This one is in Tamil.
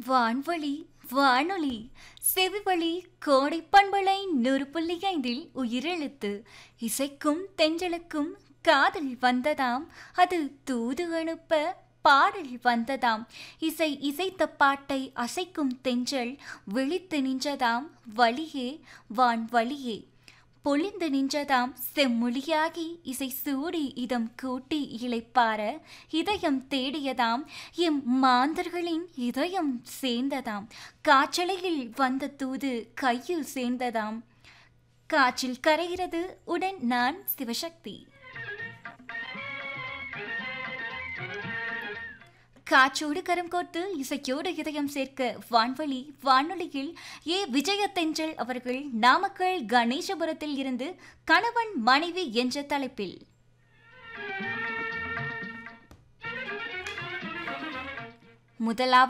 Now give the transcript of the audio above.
வான்வழி வானொலி செவிவழி கோடை பண்பலை நூறு புள்ளி ஐந்தில் உயிரெழுத்து இசைக்கும் தென்றலுக்கும் காதல் வந்ததாம் அது தூது அனுப்ப பாடல் வந்ததாம் இசை இசைத்த பாட்டை அசைக்கும் தென்றல் விழித்து நின்றதாம் வழியே வான் வழியே பொழிந்து நின்றதாம் செம்மொழியாகி இசை சூடி இதம் கூட்டி இளைப்பார இதயம் தேடியதாம் எம் மாந்தர்களின் இதயம் சேர்ந்ததாம் காற்றலையில் வந்த தூது கையில் சேர்ந்ததாம் காற்றில் கரைகிறது உடன் நான் சிவசக்தி காற்றோடு கரம் கோர்த்து இசையோடு இதயம் சேர்க்க வான்வழி வானொலியில் ஏ விஜயத்தென்றல் அவர்கள் நாமக்கல் கணேசபுரத்தில் இருந்து கணவன் மனைவி என்ற தலைப்பில் முதலாவது